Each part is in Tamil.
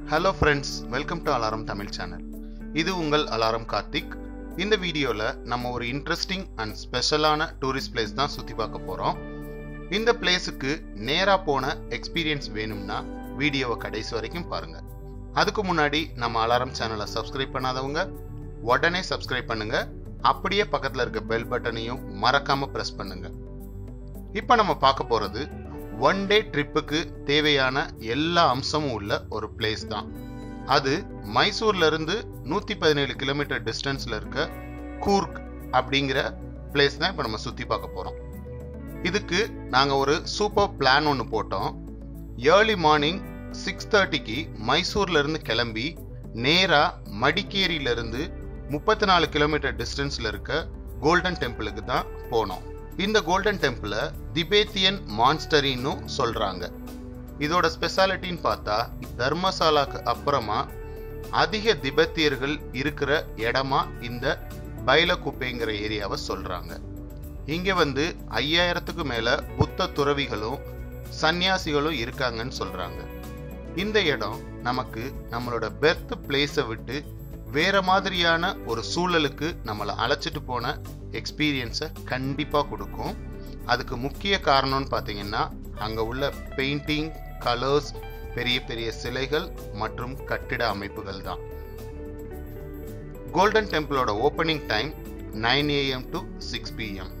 hello friends welcome to Alarm Tamil channel இது உங்கள் அலாரம் கார்த்திக் இந்த வீடியோவில் நம்ம ஒரு இன்ட்ரெஸ்டிங் அண்ட் ஸ்பெஷலான டூரிஸ்ட் பிளேஸ் தான் சுற்றி பார்க்க போகிறோம் இந்த பிளேஸுக்கு நேராக போன எக்ஸ்பீரியன்ஸ் வேணும்னா வீடியோவை கடைசி வரைக்கும் பாருங்கள் அதுக்கு முன்னாடி நம்ம அலாரம் சேனலை சப்ஸ்கிரைப் பண்ணாதவங்க உடனே சப்ஸ்கிரைப் பண்ணுங்க அப்படியே பக்கத்தில் இருக்க பெல் பட்டனையும் மறக்காமல் ப்ரெஸ் பண்ணுங்க இப்போ நம்ம பார்க்க போகிறது ஒன் டே ட்ரிப்புக்கு தேவையான எல்லா அம்சமும் உள்ள ஒரு பிளேஸ் தான் அது மைசூர்ல இருந்து நூத்தி பதினேழு கிலோமீட்டர் டிஸ்டன்ஸ்ல இருக்க கூர்க் அப்படிங்கிற பிளேஸ் தான் இப்போ நம்ம சுத்தி பார்க்க போறோம் இதுக்கு நாங்க ஒரு சூப்பர் பிளான் ஒன்று போட்டோம் ஏர்லி மார்னிங் சிக்ஸ் தேர்ட்டிக்கு மைசூர்ல இருந்து கிளம்பி நேரா மடிக்கேரியில இருந்து முப்பத்தி நாலு கிலோமீட்டர் டிஸ்டன்ஸ்ல இருக்க கோல்டன் டெம்பிளுக்கு தான் போனோம் இந்த கோல்டன் டெம்பிளை திபேத்தியன் மான்ஸ்டரின்னு சொல்றாங்க இதோட ஸ்பெஷாலிட்டின்னு பார்த்தா தர்மசாலாக்கு அப்புறமா அதிக திபெத்தியர்கள் இருக்கிற இடமா இந்த பைலகுப்பைங்கிற ஏரியாவை சொல்றாங்க இங்க வந்து ஐயாயிரத்துக்கு மேல புத்த துறவிகளும் சன்னியாசிகளும் இருக்காங்கன்னு சொல்றாங்க இந்த இடம் நமக்கு நம்மளோட பெர்த் பிளேஸை விட்டு வேற மாதிரியான ஒரு சூழலுக்கு நம்மளை அழைச்சிட்டு போன எக்ஸ்பீரியன்ஸை கண்டிப்பாக கொடுக்கும் அதுக்கு முக்கிய காரணம்னு பார்த்தீங்கன்னா அங்கே உள்ள பெயிண்டிங் கலர்ஸ் பெரிய பெரிய சிலைகள் மற்றும் கட்டிட அமைப்புகள் தான் கோல்டன் டெம்பிளோட opening time nine AM to six PM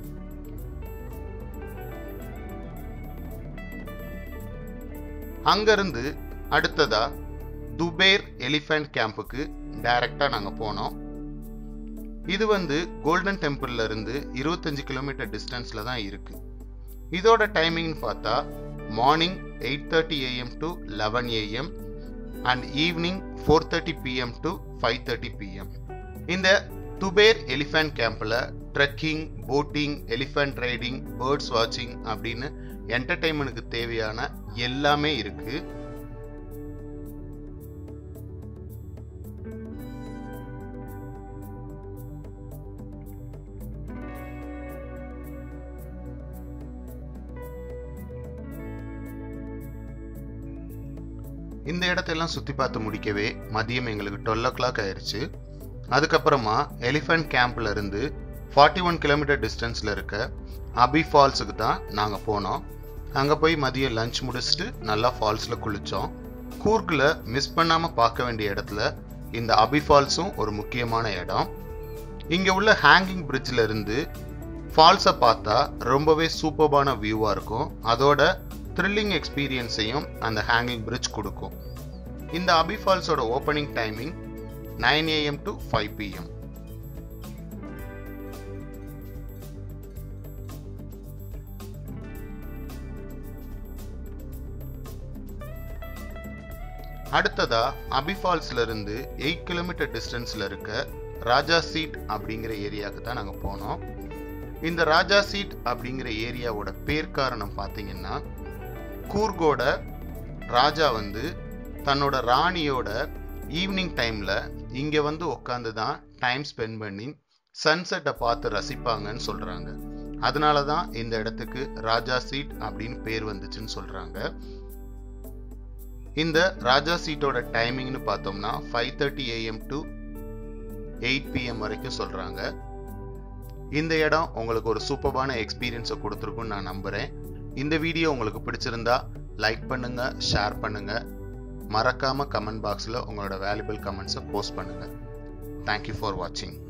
அங்கிருந்து அடுத்ததா துபேர் எலிஃபண்ட் கேம்புக்கு டைரக்டா நாங்க போனோம் இது வந்து கோல்டன் டெம்பிள்ல இருந்து இருபத்தஞ்சு கிலோமீட்டர் டிஸ்டன்ஸ்ல தான் இருக்கு இதோட டைமிங் பார்த்தா morning eight thirty AM to eleven AM and evening four thirty PM to five thirty PM இந்த துபேர் எலிஃபண்ட் கேம்பில் trekking boating elephant riding birds வாட்சிங் அப்படின்னு என்டர்டைன்மெண்ட்டுக்கு தேவையான எல்லாமே இருக்குது இந்த இடத்தெல்லாம் சுற்றி பார்த்து முடிக்கவே மதியம் எங்களுக்கு டுவெல் ஓ கிளாக் ஆயிடுச்சு அதுக்கப்புறமா எலிஃபண்ட் கேம்ப்ல இருந்து ஃபார்ட்டி ஒன் கிலோமீட்டர் டிஸ்டன்ஸில் இருக்க அபி ஃபால்ஸுக்கு தான் நாங்கள் போனோம் அங்கே போய் மதியம் லஞ்ச் முடிச்சுட்டு நல்லா ஃபால்ஸில் குளித்தோம் கூர்க்கில் மிஸ் பண்ணாமல் பார்க்க வேண்டிய இடத்துல இந்த அபி ஃபால்ஸும் ஒரு முக்கியமான இடம் இங்கே உள்ள ஹேங்கிங் பிரிட்ஜில் இருந்து ஃபால்ஸை பார்த்தா ரொம்பவே சூப்பர்பான வியூவாக இருக்கும் அதோட த்ரில்லிங் எக்ஸ்பீரியன்ஸையும் அந்த ஹேங்கிங் பிரிட்ஜ் கொடுக்கும் இந்த அபி ஃபால்ஸோட opening timing nine AM to five PM அடுத்ததா அபி ஃபால்ஸ்ல இருந்து எயிட் கிலோமீட்டர் டிஸ்டன்ஸ்ல இருக்க ராஜா சீட் அப்படிங்கிற ஏரியாவுக்கு தான் நாங்கள் போனோம் இந்த ராஜா சீட் அப்படிங்கிற ஏரியாவோட பேர் காரணம் பார்த்தீங்கன்னா கூர்கோட ராஜா வந்து தன்னோட ராணியோட ஈவினிங் டைம்ல இங்க வந்து உட்காந்து தான் டைம் ஸ்பெண்ட் பண்ணி சன்செட்டை பார்த்து ரசிப்பாங்கன்னு சொல்றாங்க அதனால தான் இந்த இடத்துக்கு ராஜா சீட் அப்படின்னு பேர் வந்துச்சுன்னு சொல்றாங்க இந்த ராஜா சீட்டோட டைமிங்னு பார்த்தோம்னா five thirty AM to eight PM வரைக்கும் சொல்றாங்க இந்த இடம் உங்களுக்கு ஒரு சூப்பர்பான எக்ஸ்பீரியன்ஸை கொடுத்துருக்குன்னு நான் நம்புறேன் இந்த வீடியோ உங்களுக்கு பிடிச்சிருந்தா லைக் பண்ணுங்க ஷேர் பண்ணுங்க மறக்காம கமெண்ட் பாக்ஸில் உங்களோட வேல்யூபிள் கமெண்ட்ஸை போஸ்ட் பண்ணுங்க தேங்க்யூ ஃபார் வாட்சிங்